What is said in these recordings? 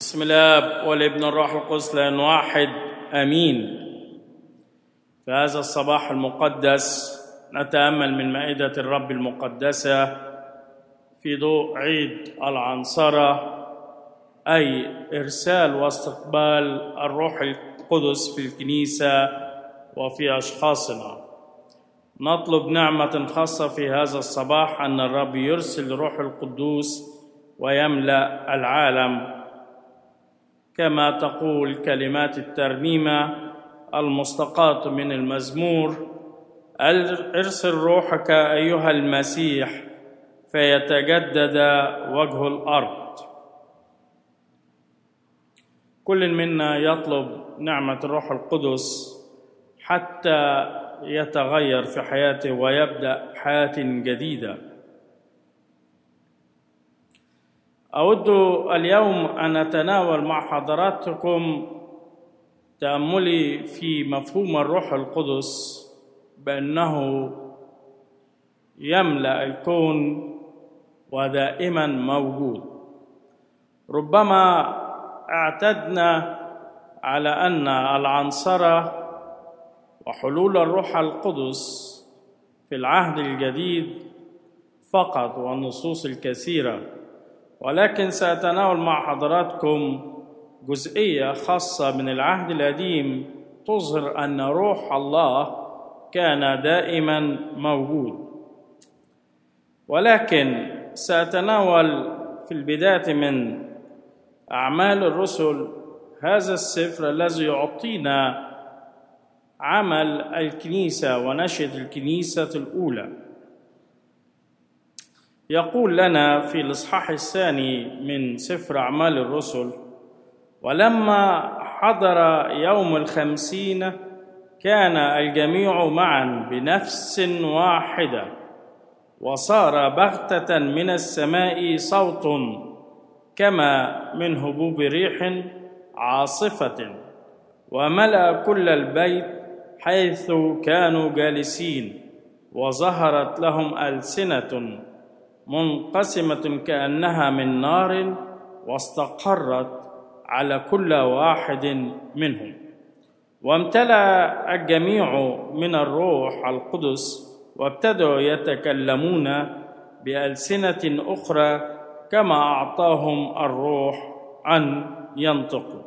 بسم الله والابن الروح القدس لان واحد امين في هذا الصباح المقدس نتامل من مائده الرب المقدسه في ضوء عيد العنصره اي ارسال واستقبال الروح القدس في الكنيسه وفي اشخاصنا نطلب نعمه خاصه في هذا الصباح ان الرب يرسل روح القدوس ويملا العالم كما تقول كلمات الترنيمه المستقاه من المزمور ارسل روحك ايها المسيح فيتجدد وجه الارض كل منا يطلب نعمه الروح القدس حتى يتغير في حياته ويبدا حياه جديده اود اليوم ان اتناول مع حضراتكم تاملي في مفهوم الروح القدس بانه يملا الكون ودائما موجود ربما اعتدنا على ان العنصره وحلول الروح القدس في العهد الجديد فقط والنصوص الكثيره ولكن ساتناول مع حضراتكم جزئيه خاصه من العهد القديم تظهر ان روح الله كان دائما موجود ولكن ساتناول في البدايه من اعمال الرسل هذا السفر الذي يعطينا عمل الكنيسه ونشد الكنيسه الاولى يقول لنا في الاصحاح الثاني من سفر اعمال الرسل ولما حضر يوم الخمسين كان الجميع معا بنفس واحده وصار بغته من السماء صوت كما من هبوب ريح عاصفه وملا كل البيت حيث كانوا جالسين وظهرت لهم السنه منقسمه كانها من نار واستقرت على كل واحد منهم وامتلا الجميع من الروح القدس وابتدوا يتكلمون بالسنه اخرى كما اعطاهم الروح ان ينطقوا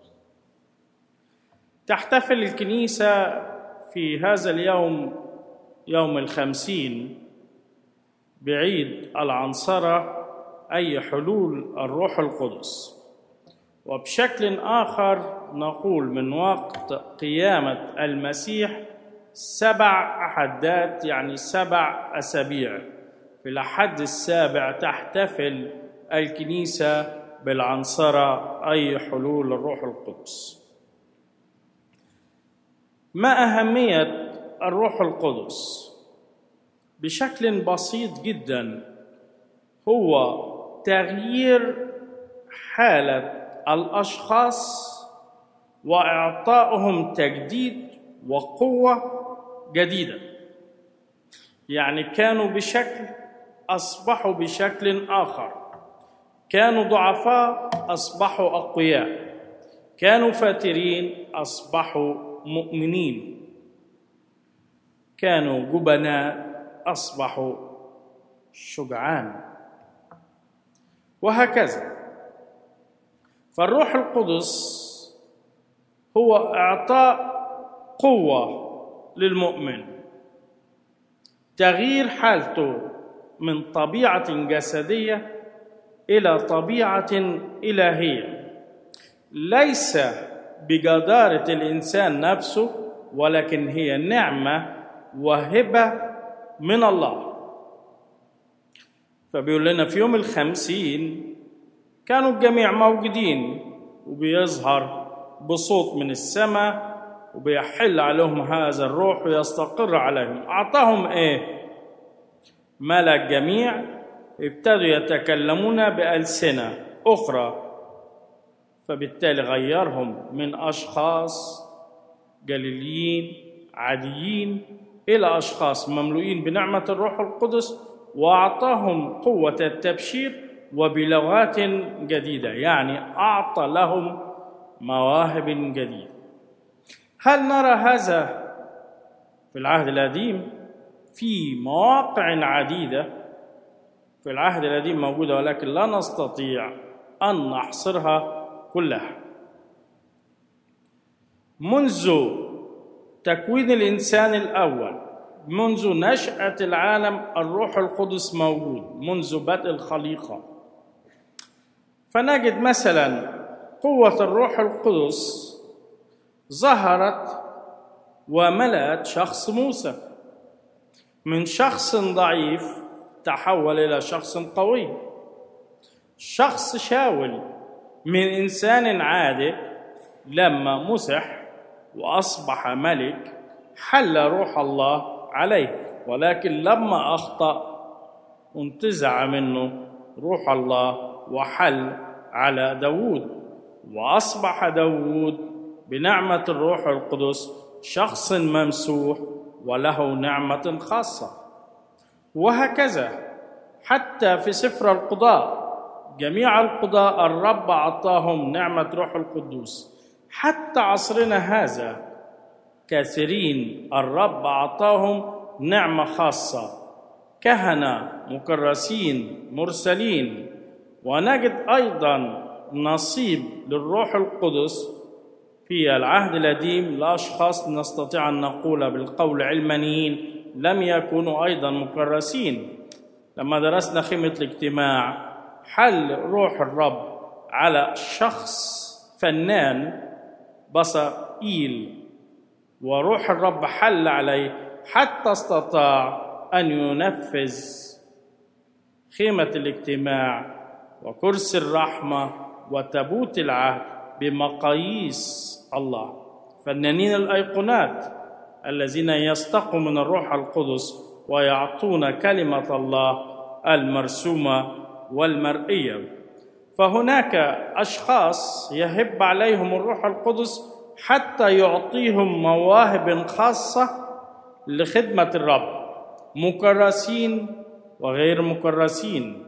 تحتفل الكنيسه في هذا اليوم يوم الخمسين بعيد العنصرة أي حلول الروح القدس وبشكل آخر نقول من وقت قيامة المسيح سبع أحدات يعني سبع أسابيع في الأحد السابع تحتفل الكنيسة بالعنصرة أي حلول الروح القدس ما أهمية الروح القدس؟ بشكل بسيط جدا هو تغيير حاله الاشخاص واعطائهم تجديد وقوه جديده يعني كانوا بشكل اصبحوا بشكل اخر كانوا ضعفاء اصبحوا اقوياء كانوا فاترين اصبحوا مؤمنين كانوا جبناء اصبحوا شجعان وهكذا فالروح القدس هو اعطاء قوه للمؤمن تغيير حالته من طبيعه جسديه الى طبيعه الهيه ليس بجداره الانسان نفسه ولكن هي نعمه وهبه من الله فبيقول لنا في يوم الخمسين كانوا الجميع موجودين وبيظهر بصوت من السماء وبيحل عليهم هذا الروح ويستقر عليهم أعطاهم إيه؟ ملا الجميع ابتدوا يتكلمون بألسنة أخرى فبالتالي غيرهم من أشخاص جليليين عاديين إلى أشخاص مملوئين بنعمة الروح القدس وأعطاهم قوة التبشير وبلغات جديده يعني اعطى لهم مواهب جديده هل نرى هذا في العهد القديم في مواقع عديده في العهد القديم موجوده ولكن لا نستطيع ان نحصرها كلها منذ تكوين الانسان الاول منذ نشاه العالم الروح القدس موجود منذ بدء الخليقه فنجد مثلا قوه الروح القدس ظهرت وملأت شخص موسى من شخص ضعيف تحول إلى شخص قوي شخص شاول من إنسان عادي لما مسح وأصبح ملك حل روح الله عليه ولكن لما أخطأ انتزع منه روح الله وحل على داود وأصبح داود بنعمة الروح القدس شخص ممسوح وله نعمة خاصة وهكذا حتى في سفر القضاء جميع القضاء الرب أعطاهم نعمة روح القدوس حتى عصرنا هذا كثيرين الرب أعطاهم نعمة خاصة كهنة مكرسين مرسلين ونجد أيضا نصيب للروح القدس في العهد القديم لأشخاص نستطيع أن نقول بالقول علمانيين لم يكونوا أيضا مكرسين لما درسنا خيمة الاجتماع حل روح الرب على شخص فنان بصائيل وروح الرب حل عليه حتى استطاع أن ينفذ خيمة الاجتماع وكرسي الرحمة وتابوت العهد بمقاييس الله فنانين الايقونات الذين يستقوا من الروح القدس ويعطون كلمه الله المرسومه والمرئيه فهناك اشخاص يهب عليهم الروح القدس حتى يعطيهم مواهب خاصه لخدمه الرب مكرسين وغير مكرسين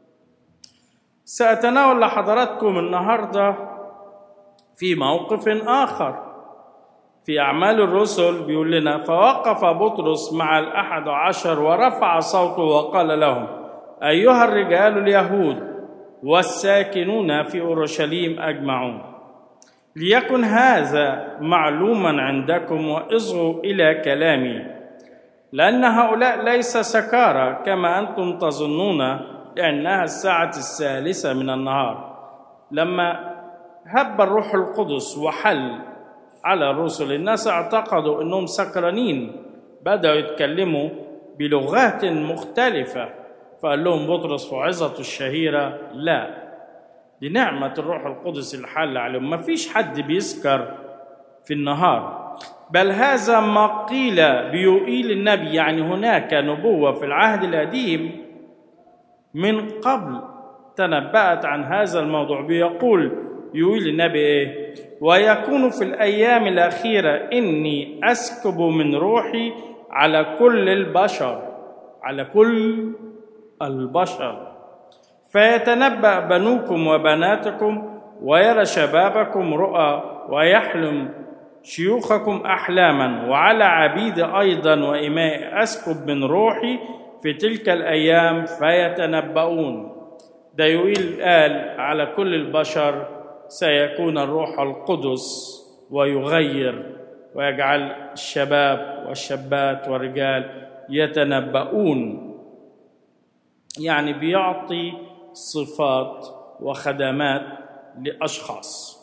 ساتناول لحضراتكم النهارده في موقف آخر في أعمال الرسل بيقول لنا فوقف بطرس مع الأحد عشر ورفع صوته وقال لهم أيها الرجال اليهود والساكنون في أورشليم أجمعون ليكن هذا معلوما عندكم واصغوا إلى كلامي لأن هؤلاء ليس سكارى كما أنتم تظنون لأنها الساعة الثالثة من النهار لما هب الروح القدس وحل على الرسل الناس اعتقدوا انهم سكرانين بداوا يتكلموا بلغات مختلفه فقال لهم بطرس في عظته الشهيره لا دي نعمه الروح القدس اللي حل عليهم ما فيش حد بيسكر في النهار بل هذا ما قيل بيوئيل النبي يعني هناك نبوه في العهد القديم من قبل تنبأت عن هذا الموضوع بيقول يقول النبي ايه ويكون في الايام الاخيره اني اسكب من روحي على كل البشر على كل البشر فيتنبا بنوكم وبناتكم ويرى شبابكم رؤى ويحلم شيوخكم احلاما وعلى عبيد ايضا واماء اسكب من روحي في تلك الايام فيتنبؤون ده يقول قال على كل البشر سيكون الروح القدس ويغير ويجعل الشباب والشابات والرجال يتنبؤون يعني بيعطي صفات وخدمات لاشخاص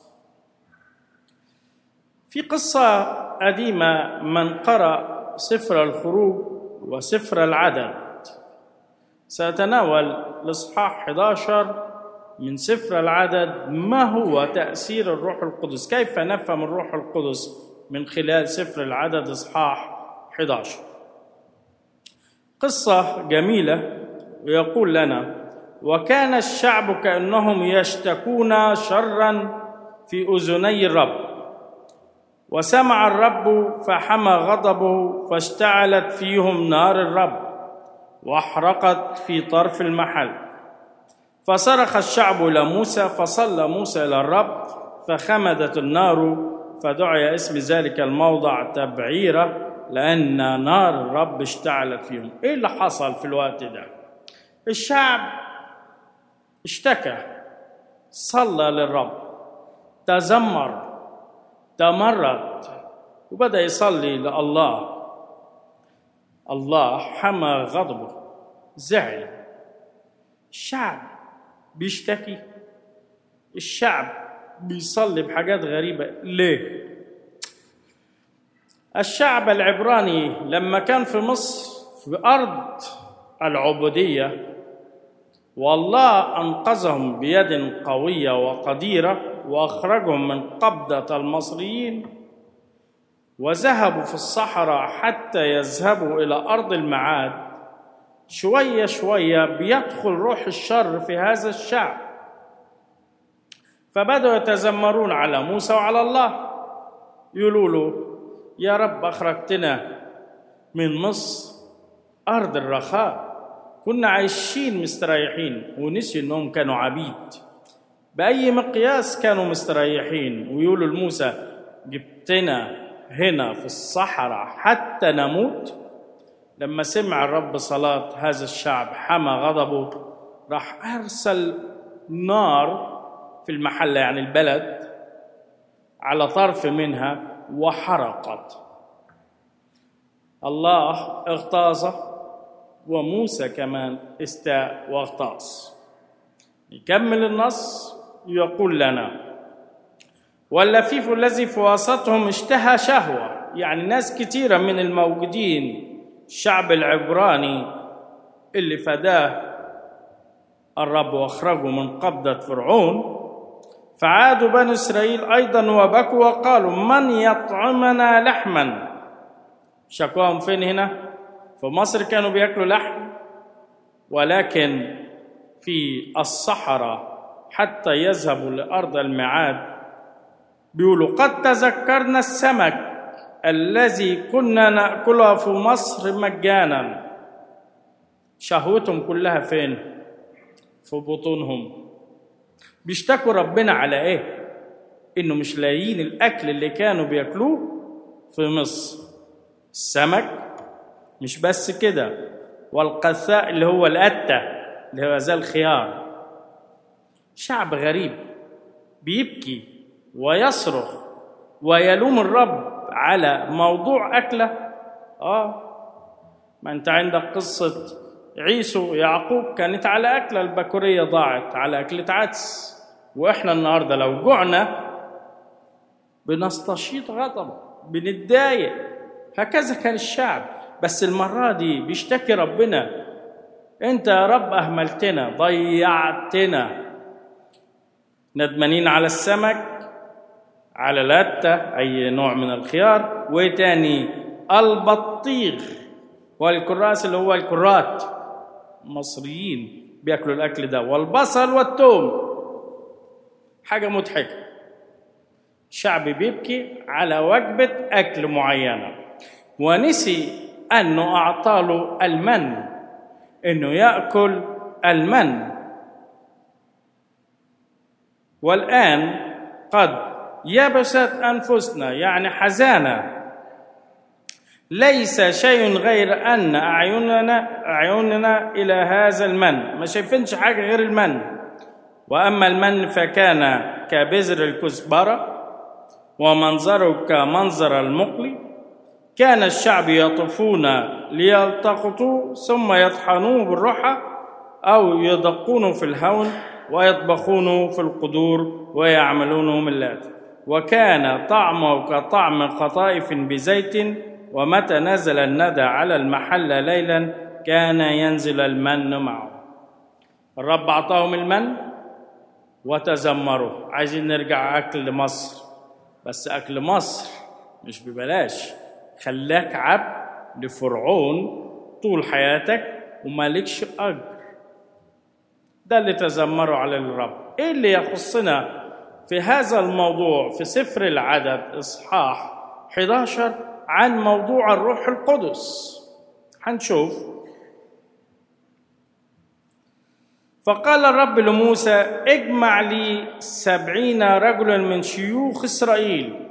في قصه قديمه من قرا سفر الخروج وسفر العدد ساتناول الاصحاح 11 من سفر العدد ما هو تأثير الروح القدس كيف نفهم الروح القدس من خلال سفر العدد إصحاح 11 قصة جميلة ويقول لنا وكان الشعب كأنهم يشتكون شرا في أذني الرب وسمع الرب فحمى غضبه فاشتعلت فيهم نار الرب واحرقت في طرف المحل فصرخ الشعب الى موسى فصلى موسى الى الرب فخمدت النار فدعي اسم ذلك الموضع تبعيره لان نار الرب اشتعلت فيهم ايه اللي حصل في الوقت ده الشعب اشتكى صلى للرب تذمر تمرد وبدا يصلي لله الله حمى غضبه زعل الشعب بيشتكي الشعب بيصلي بحاجات غريبة ليه؟ الشعب العبراني لما كان في مصر في أرض العبودية والله أنقذهم بيد قوية وقديرة وأخرجهم من قبضة المصريين وذهبوا في الصحراء حتى يذهبوا إلى أرض المعاد شوية شوية بيدخل روح الشر في هذا الشعب فبدأوا يتذمرون على موسى وعلى الله يقولوا له يا رب أخرجتنا من مصر أرض الرخاء كنا عايشين مستريحين ونسيوا إنهم كانوا عبيد بأي مقياس كانوا مستريحين ويقولوا لموسى جبتنا هنا في الصحراء حتى نموت لما سمع الرب صلاة هذا الشعب حمى غضبه راح أرسل نار في المحلة يعني البلد على طرف منها وحرقت الله اغتاظ وموسى كمان استاء واغتاظ يكمل النص يقول لنا واللفيف الذي في وسطهم اشتهى شهوة يعني ناس كثيرة من الموجودين الشعب العبراني اللي فداه الرب واخرجه من قبضة فرعون فعادوا بني إسرائيل أيضا وبكوا وقالوا من يطعمنا لحما شكواهم فين هنا في مصر كانوا بياكلوا لحم ولكن في الصحراء حتى يذهبوا لأرض الميعاد بيقولوا قد تذكرنا السمك الذي كنا ناكلها في مصر مجانا شهوتهم كلها فين في بطونهم بيشتكوا ربنا على ايه انه مش لاقيين الاكل اللي كانوا بياكلوه في مصر السمك مش بس كده والقثاء اللي هو القتة اللي هو زي الخيار شعب غريب بيبكي ويصرخ ويلوم الرب على موضوع أكلة آه ما أنت عندك قصة عيسو يعقوب كانت على أكلة البكورية ضاعت على أكلة عدس وإحنا النهاردة لو جوعنا بنستشيط غضب بنتضايق هكذا كان الشعب بس المرة دي بيشتكي ربنا أنت يا رب أهملتنا ضيعتنا ندمانين على السمك على الأتة أي نوع من الخيار وتاني البطيخ والكراس اللي هو الكرات مصريين بياكلوا الأكل ده والبصل والثوم حاجة مضحكة شعب بيبكي على وجبة أكل معينة ونسي أنه أعطاله المن أنه يأكل المن والآن قد يبست أنفسنا يعني حزانة ليس شيء غير أن أعيننا أعيننا إلى هذا المن ما شايفينش حاجة غير المن وأما المن فكان كبذر الكزبرة ومنظره كمنظر المقلي كان الشعب يطوفون ليلتقطوه ثم يطحنوه بالرحى أو يدقونه في الهون ويطبخونه في القدور ويعملونه ملات وكان طعمه كطعم قطائف بزيت ومتى نزل الندى على المحل ليلا كان ينزل المن معه الرب أعطاهم المن وتذمروا عايزين نرجع أكل مصر بس أكل مصر مش ببلاش خلاك عبد لفرعون طول حياتك ومالكش أجر ده اللي تذمروا على الرب ايه اللي يخصنا في هذا الموضوع في سفر العدد اصحاح 11 عن موضوع الروح القدس هنشوف فقال الرب لموسى اجمع لي سبعين رجلا من شيوخ إسرائيل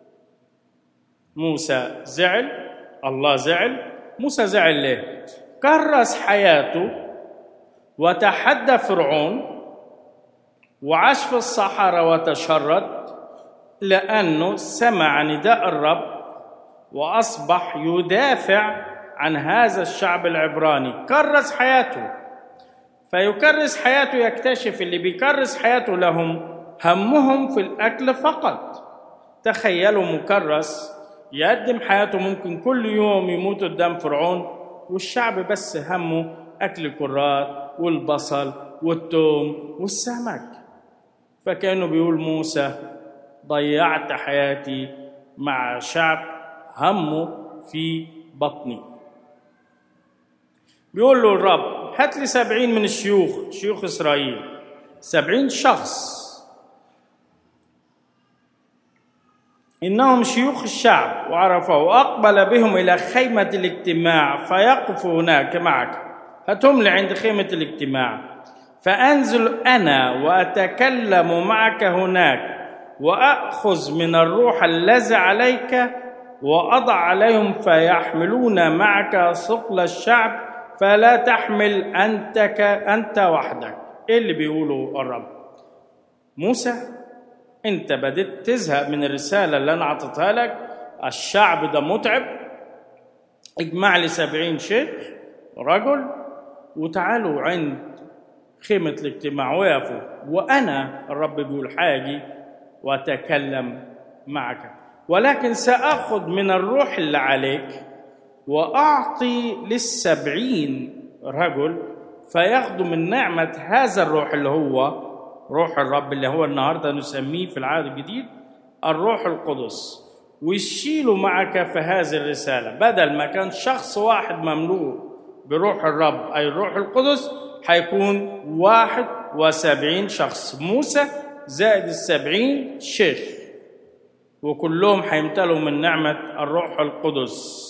موسى زعل الله زعل موسى زعل ليه كرس حياته وتحدى فرعون وعاش في الصحراء وتشرد لأنه سمع نداء الرب وأصبح يدافع عن هذا الشعب العبراني كرس حياته فيكرس حياته يكتشف اللي بيكرس حياته لهم همهم في الأكل فقط تخيلوا مكرس يقدم حياته ممكن كل يوم يموت قدام فرعون والشعب بس همه أكل الكرات والبصل والثوم والسمك فكانه بيقول موسى ضيعت حياتي مع شعب همه في بطني بيقول له الرب هات لي سبعين من الشيوخ شيوخ إسرائيل سبعين شخص إنهم شيوخ الشعب وعرفه وأقبل بهم إلى خيمة الاجتماع فيقفوا هناك معك هاتهم لي عند خيمة الاجتماع فأنزل أنا وأتكلم معك هناك وأخذ من الروح الذي عليك وأضع عليهم فيحملون معك ثقل الشعب فلا تحمل أنت أنت وحدك إيه اللي بيقوله الرب موسى أنت بدأت تزهق من الرسالة اللي أنا أعطيتها لك الشعب ده متعب اجمع لي سبعين شيخ رجل وتعالوا عند خيمة الاجتماع وقفوا وأنا الرب بيقول حاجي وأتكلم معك ولكن سأخذ من الروح اللي عليك وأعطي للسبعين رجل فياخذوا من نعمة هذا الروح اللي هو روح الرب اللي هو النهارده نسميه في العهد الجديد الروح القدس ويشيلوا معك في هذه الرسالة بدل ما كان شخص واحد مملوء بروح الرب أي الروح القدس هيكون واحد وسبعين شخص موسى زائد السبعين شيخ وكلهم هيمتلوا من نعمة الروح القدس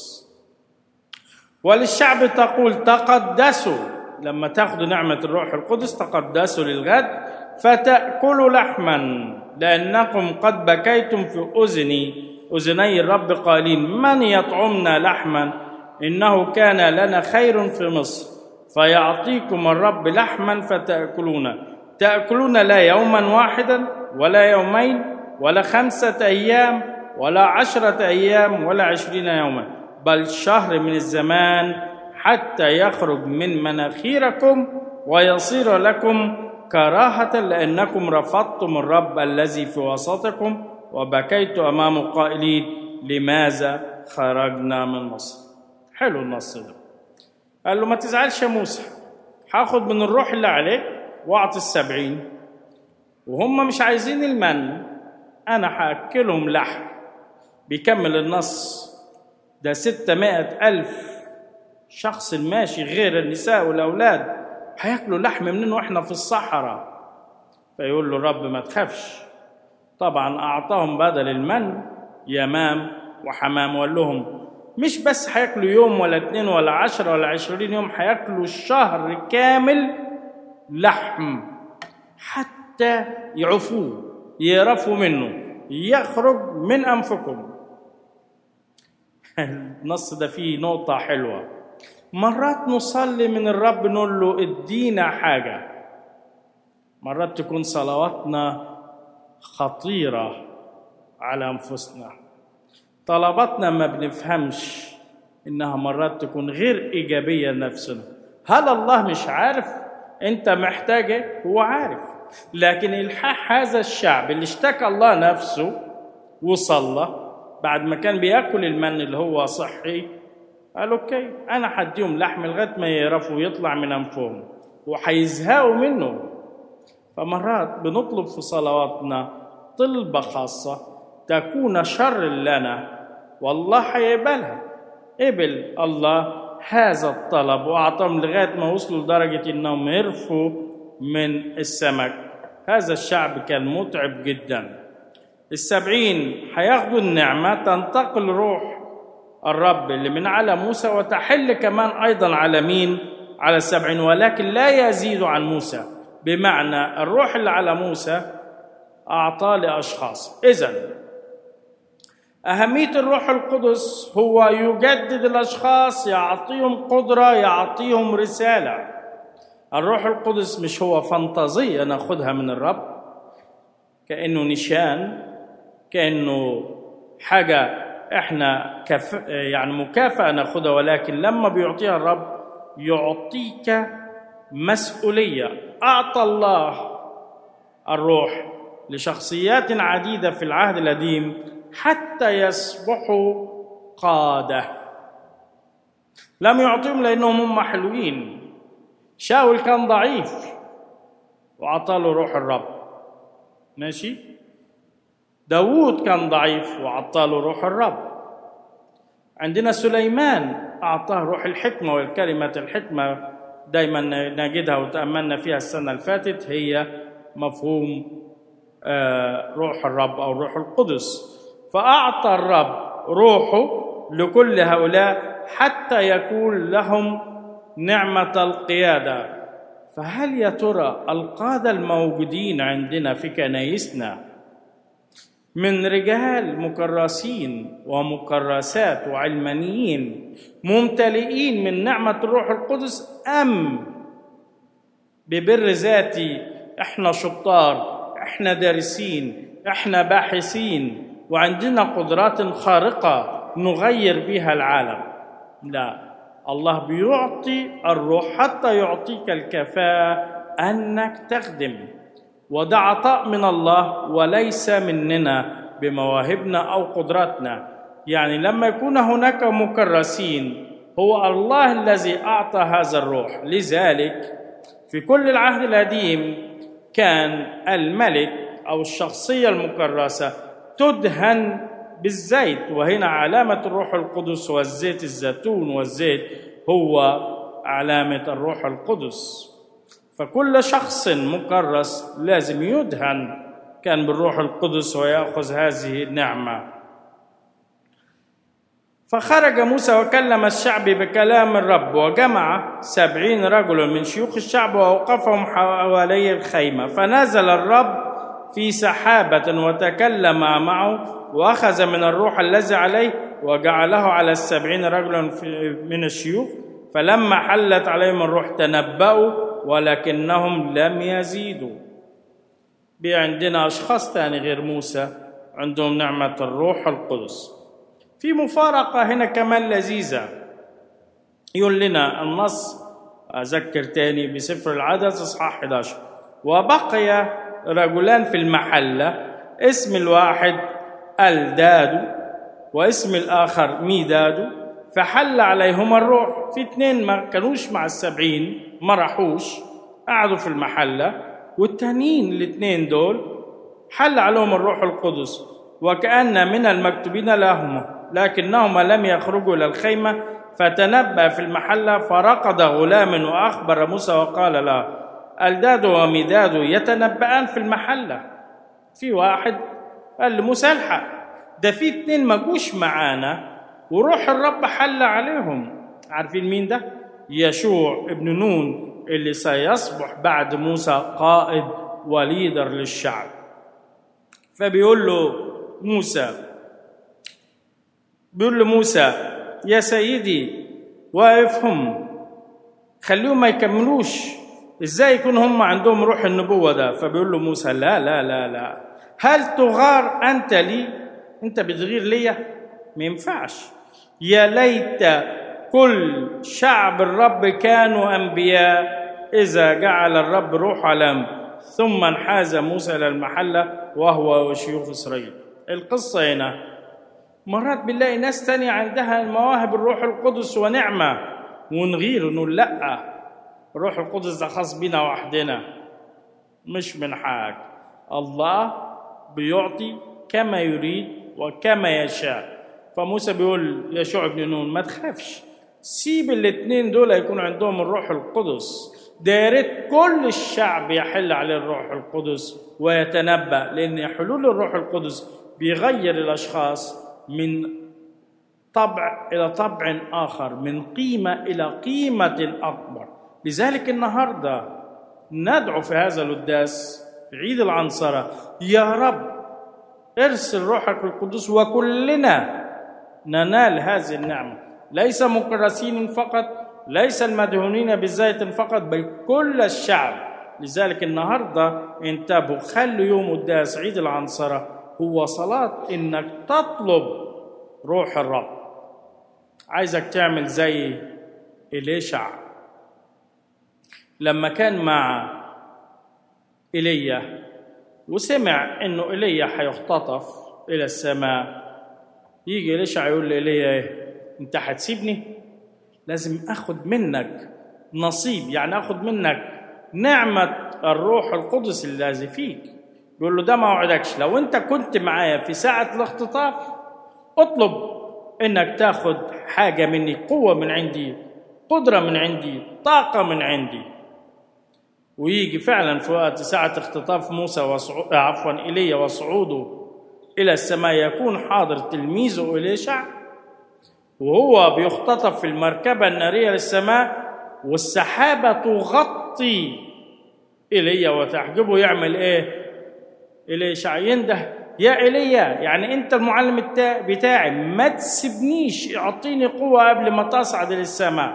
وللشعب تقول تقدسوا لما تاخذوا نعمة الروح القدس تقدسوا للغد فتأكلوا لحما لأنكم قد بكيتم في أذني أذني الرب قائلين من يطعمنا لحما إنه كان لنا خير في مصر فيعطيكم الرب لحما فتأكلون تأكلون لا يوما واحدا ولا يومين ولا خمسة أيام ولا عشرة أيام ولا عشرين يوما بل شهر من الزمان حتى يخرج من مناخيركم ويصير لكم كراهة لأنكم رفضتم الرب الذي في وسطكم وبكيت أمامه قائلين لماذا خرجنا من مصر حلو النص ده قال له ما تزعلش يا موسى هاخد من الروح اللي عليك واعطي السبعين وهم مش عايزين المن أنا هأكلهم لحم بيكمل النص ده ستمائة ألف شخص ماشي غير النساء والأولاد هياكلوا لحم منين واحنا في الصحراء فيقول له الرب ما تخافش طبعا أعطاهم بدل المن يمام وحمام وقال لهم مش بس هياكلوا يوم ولا اتنين ولا عشرة ولا عشرين يوم هياكلوا شهر كامل لحم حتى يعفوه يعرفوا منه يخرج من أنفكم النص ده فيه نقطة حلوة مرات نصلي من الرب نقول له ادينا حاجة مرات تكون صلواتنا خطيرة على أنفسنا طلباتنا ما بنفهمش إنها مرات تكون غير إيجابية لنفسنا هل الله مش عارف أنت محتاجة هو عارف لكن الحاح هذا الشعب اللي اشتكى الله نفسه وصلى بعد ما كان بياكل المن اللي هو صحي قال اوكي انا هديهم لحم لغايه ما يعرفوا يطلع من انفهم وهيزهقوا منه فمرات بنطلب في صلواتنا طلبه خاصه تكون شر لنا والله هيقبلها قبل الله هذا الطلب واعطاهم لغايه ما وصلوا لدرجه انهم عرفوا من السمك هذا الشعب كان متعب جدا السبعين هياخدوا النعمه تنتقل روح الرب اللي من على موسى وتحل كمان ايضا على مين على السبعين ولكن لا يزيد عن موسى بمعنى الروح اللي على موسى أعطاه لأشخاص إذا أهمية الروح القدس هو يجدد الأشخاص يعطيهم قدرة يعطيهم رسالة الروح القدس مش هو فانتازية ناخدها من الرب كأنه نشان كأنه حاجة احنا كف يعني مكافأة ناخدها ولكن لما بيعطيها الرب يعطيك مسؤولية أعطى الله الروح لشخصيات عديدة في العهد القديم حتى يصبحوا قادة لم يعطيهم لأنهم هم حلوين شاول كان ضعيف وعطاله روح الرب ماشي داوود كان ضعيف وعطاله روح الرب عندنا سليمان أعطاه روح الحكمة والكلمة الحكمة دايما نجدها وتأملنا فيها السنة اللي فاتت هي مفهوم روح الرب أو روح القدس فأعطى الرب روحه لكل هؤلاء حتى يكون لهم نعمة القيادة فهل يا ترى القادة الموجودين عندنا في كنايسنا من رجال مكرسين ومكرسات وعلمانيين ممتلئين من نعمة الروح القدس أم ببر ذاتي احنا شطار احنا دارسين احنا باحثين وعندنا قدرات خارقة نغير بها العالم لا الله بيعطي الروح حتى يعطيك الكفاءة أنك تخدم وده عطاء من الله وليس مننا بمواهبنا أو قدراتنا يعني لما يكون هناك مكرسين هو الله الذي أعطى هذا الروح لذلك في كل العهد القديم كان الملك أو الشخصية المكرسة تدهن بالزيت وهنا علامة الروح القدس والزيت الزيتون والزيت هو علامة الروح القدس فكل شخص مكرس لازم يدهن كان بالروح القدس ويأخذ هذه النعمة فخرج موسى وكلم الشعب بكلام الرب وجمع سبعين رجلا من شيوخ الشعب وأوقفهم حوالي الخيمة فنزل الرب في سحابة وتكلم معه وأخذ من الروح الذي عليه وجعله على السبعين رجلا من الشيوخ فلما حلت عليهم الروح تنبأوا ولكنهم لم يزيدوا عندنا أشخاص ثاني غير موسى عندهم نعمة الروح القدس في مفارقة هنا كمان لذيذة يقول لنا النص أذكر تاني بسفر العدد إصحاح 11 وبقي رجلان في المحلة اسم الواحد الداد واسم الآخر ميداد فحل عليهما الروح في اتنين ما كانوش مع السبعين ما راحوش قعدوا في المحلة والتانيين الاتنين دول حل عليهم الروح القدس وكأن من المكتوبين لهما لكنهما لم يخرجوا إلى الخيمة فتنبأ في المحلة فرقد غلام وأخبر موسى وقال له الداد ومداد يتنبأان في المحلة في واحد قال لموسى الحق ده في اتنين ما جوش معانا وروح الرب حل عليهم عارفين مين ده يشوع ابن نون اللي سيصبح بعد موسى قائد وليدر للشعب فبيقول له موسى بيقول له موسى يا سيدي واقفهم خليهم ما يكملوش ازاي يكون هم عندهم روح النبوه ده فبيقول له موسى لا لا لا لا هل تغار انت لي انت بتغير ليا ما ينفعش يا ليت كل شعب الرب كانوا انبياء اذا جعل الرب روح علم ثم انحاز موسى الى المحله وهو وشيوخ اسرائيل القصه هنا مرات بنلاقي ناس تانية عندها مواهب الروح القدس ونعمة ونغير نقول لأ الروح القدس ده خاص بينا وحدنا مش من حاجة الله بيعطي كما يريد وكما يشاء فموسى بيقول يشوع بن نون ما تخافش سيب الاتنين دول يكون عندهم الروح القدس ده يا ريت كل الشعب يحل عليه الروح القدس ويتنبأ لأن حلول الروح القدس بيغير الأشخاص من طبع الى طبع اخر من قيمه الى قيمه اكبر لذلك النهارده ندعو في هذا القداس في عيد العنصرة يا رب ارسل روحك القدس وكلنا ننال هذه النعمة ليس مكرسين فقط ليس المدهونين بزيت فقط بل كل الشعب لذلك النهاردة انتبهوا خلوا يوم قداس عيد العنصرة هو صلاة انك تطلب روح الرب عايزك تعمل زي إليشع لما كان مع ايليا وسمع انه ايليا هيختطف الى السماء يجي إليشع يقول لايليا ايه انت هتسيبني لازم اخد منك نصيب يعني اخد منك نعمه الروح القدس الذي فيك يقول له ده ما وعدكش لو انت كنت معايا في ساعه الاختطاف اطلب انك تاخد حاجه مني قوه من عندي قدره من عندي طاقه من عندي ويجي فعلا في وقت ساعة اختطاف موسى وصعو... عفوا إيليا وصعوده إلى السماء يكون حاضر تلميذه إليشع وهو بيختطف في المركبة النارية للسماء والسحابة تغطي إيليا وتحجبه يعمل إيه؟ إليشع ينده يا إيليا يعني أنت المعلم بتاعي ما تسيبنيش اعطيني قوة قبل ما تصعد للسماء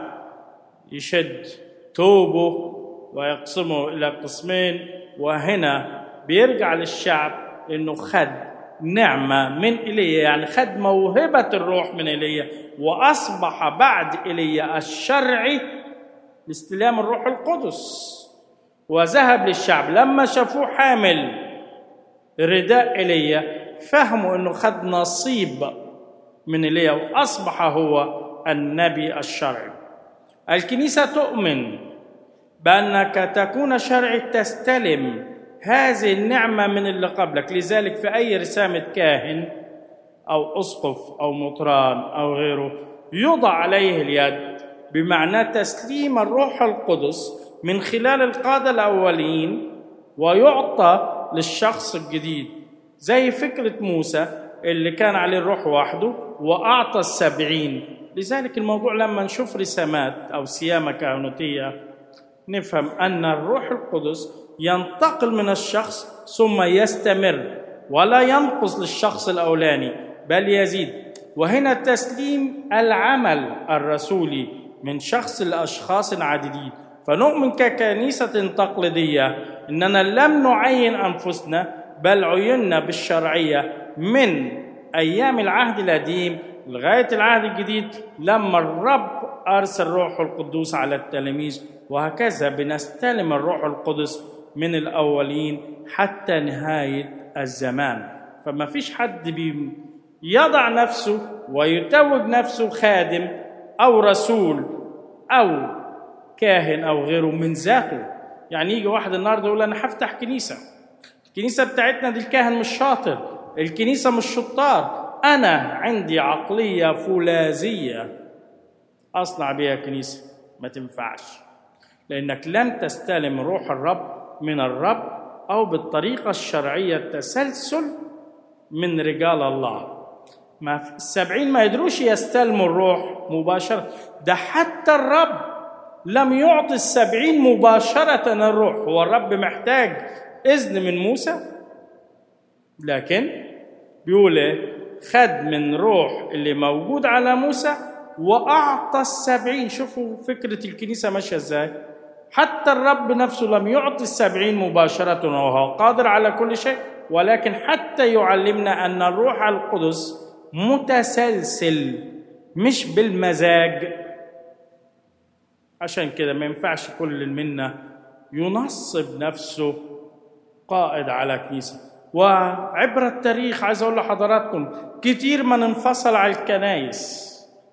يشد توبه ويقسمه إلى قسمين وهنا بيرجع للشعب إنه خد نعمة من إيليا يعني خد موهبة الروح من إيليا وأصبح بعد إيليا الشرعي لاستلام الروح القدس وذهب للشعب لما شافوه حامل رداء إيليا فهموا إنه خد نصيب من إيليا وأصبح هو النبي الشرعي الكنيسة تؤمن بأنك تكون شرعي تستلم هذه النعمة من اللي قبلك لذلك في أي رسامة كاهن أو أسقف أو مطران أو غيره يوضع عليه اليد بمعنى تسليم الروح القدس من خلال القادة الأولين ويعطى للشخص الجديد زي فكرة موسى اللي كان عليه الروح وحده وأعطى السبعين لذلك الموضوع لما نشوف رسامات أو سيامة كهنوتية نفهم أن الروح القدس ينتقل من الشخص ثم يستمر ولا ينقص للشخص الأولاني بل يزيد وهنا تسليم العمل الرسولي من شخص لأشخاص عديدين فنؤمن ككنيسة تقليدية إننا لم نعين أنفسنا بل عينا بالشرعية من أيام العهد القديم لغاية العهد الجديد لما الرب أرسل روح القدوس على التلاميذ وهكذا بنستلم الروح القدس من الأولين حتى نهاية الزمان فما فيش حد بيضع نفسه ويتوج نفسه خادم أو رسول أو كاهن أو غيره من ذاته يعني يجي واحد النهارده يقول أنا هفتح كنيسة الكنيسة بتاعتنا دي الكاهن مش شاطر الكنيسة مش شطار أنا عندي عقلية فولاذية أصنع بها كنيسة ما تنفعش لأنك لم تستلم روح الرب من الرب أو بالطريقة الشرعية التسلسل من رجال الله ما السبعين ما يدروش يستلموا الروح مباشرة ده حتى الرب لم يعطي السبعين مباشرة الروح هو الرب محتاج إذن من موسى لكن بيقول إيه خد من روح اللي موجود على موسى وأعطى السبعين شوفوا فكرة الكنيسة ماشية إزاي حتى الرب نفسه لم يعطي السبعين مباشرة وهو قادر على كل شيء ولكن حتى يعلمنا أن الروح القدس متسلسل مش بالمزاج عشان كده ما ينفعش كل منا ينصب نفسه قائد على كنيسة وعبر التاريخ عايز أقول لحضراتكم كتير من انفصل على الكنايس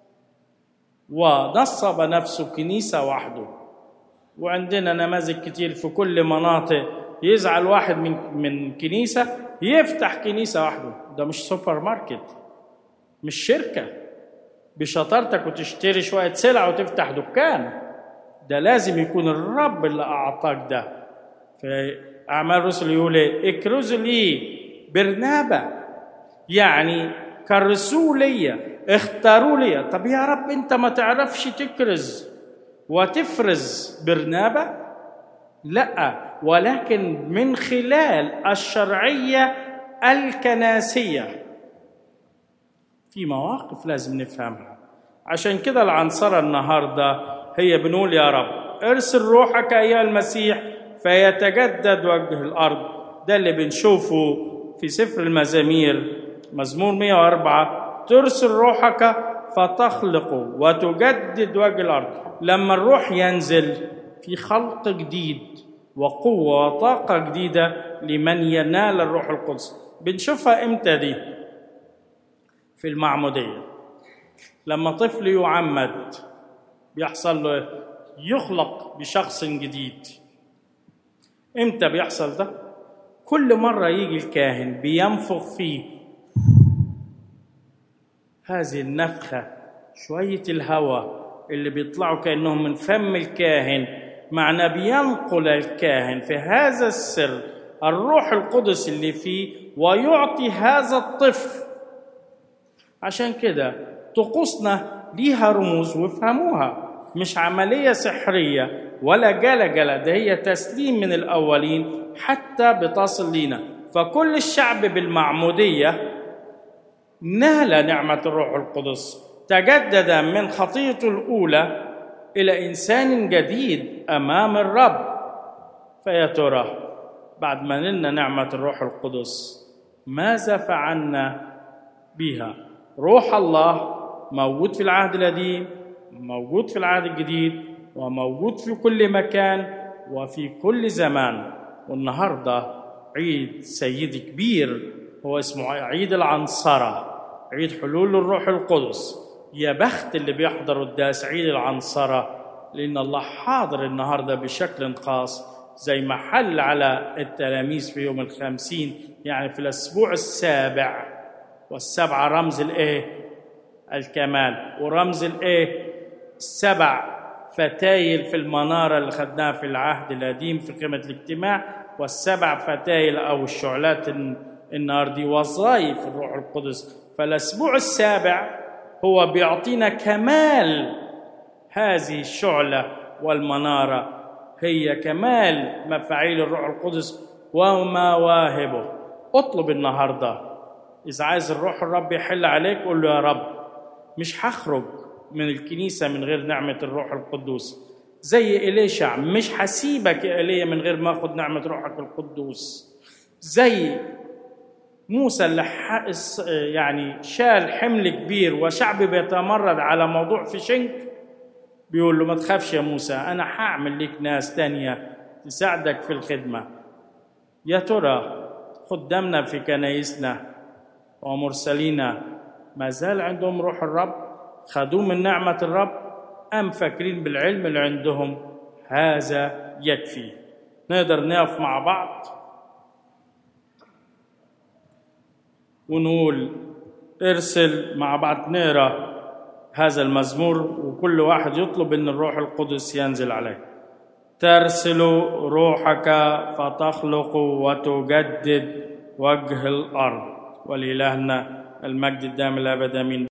ونصب نفسه كنيسة وحده وعندنا نماذج كتير في كل مناطق يزعل واحد من من كنيسة يفتح كنيسة وحده ده مش سوبر ماركت مش شركة بشطارتك وتشتري شوية سلع وتفتح دكان ده لازم يكون الرب اللي أعطاك ده في أعمال الرسل يقول إيه اكرزوا لي برنابا يعني كرسوا ليا اختاروا لي طب يا رب انت ما تعرفش تكرز وتفرز برنابا لا ولكن من خلال الشرعيه الكناسيه في مواقف لازم نفهمها عشان كده العنصرة النهاردة هي بنقول يا رب ارسل روحك أيها المسيح فيتجدد وجه الأرض ده اللي بنشوفه في سفر المزامير مزمور 104 ترسل روحك فتخلق وتجدد وجه الأرض لما الروح ينزل في خلق جديد وقوة وطاقة جديدة لمن ينال الروح القدس بنشوفها امتى دي في المعمودية لما طفل يعمد بيحصل له يخلق بشخص جديد امتى بيحصل ده كل مرة يجي الكاهن بينفخ فيه هذه النفخة شوية الهواء اللي بيطلعوا كأنهم من فم الكاهن معنى بينقل الكاهن في هذا السر الروح القدس اللي فيه ويعطي هذا الطفل عشان كده طقوسنا ليها رموز وافهموها مش عملية سحرية ولا جلجلة ده هي تسليم من الأولين حتى بتصل لينا فكل الشعب بالمعمودية نال نعمة الروح القدس تجدد من خطيته الأولى إلى إنسان جديد أمام الرب فيا ترى بعد ما نلنا نعمة الروح القدس ماذا فعلنا بها روح الله موجود في العهد القديم موجود في العهد الجديد وموجود في كل مكان وفي كل زمان والنهارده عيد سيدي كبير هو اسمه عيد العنصرة عيد حلول الروح القدس يا بخت اللي بيحضر الداس عيد العنصرة لأن الله حاضر النهاردة بشكل خاص زي ما حل على التلاميذ في يوم الخمسين يعني في الأسبوع السابع والسبعة رمز الإيه؟ الكمال ورمز الإيه؟ السبع فتايل في المنارة اللي خدناها في العهد القديم في قيمة الاجتماع والسبع فتايل أو الشعلات النار دي وظائف الروح القدس فالأسبوع السابع هو بيعطينا كمال هذه الشعلة والمنارة هي كمال مفاعيل الروح القدس ومواهبه اطلب النهارده إذا عايز الروح الرب يحل عليك قول له يا رب مش هخرج من الكنيسة من غير نعمة الروح القدوس زي إليشع مش هسيبك يا إيليا من غير ما أخد نعمة روحك القدوس زي موسى اللي يعني شال حمل كبير وشعب بيتمرد على موضوع في شنك بيقول له ما تخافش يا موسى أنا هعمل لك ناس تانية تساعدك في الخدمة يا ترى خدامنا في كنايسنا ومرسلينا ما زال عندهم روح الرب خدوه من نعمة الرب أم فاكرين بالعلم اللي عندهم هذا يكفي نقدر نقف مع بعض ونقول ارسل مع بعض نقرا هذا المزمور وكل واحد يطلب ان الروح القدس ينزل عليه ترسل روحك فتخلق وتجدد وجه الارض ولإلهنا المجد الدائم الابد امين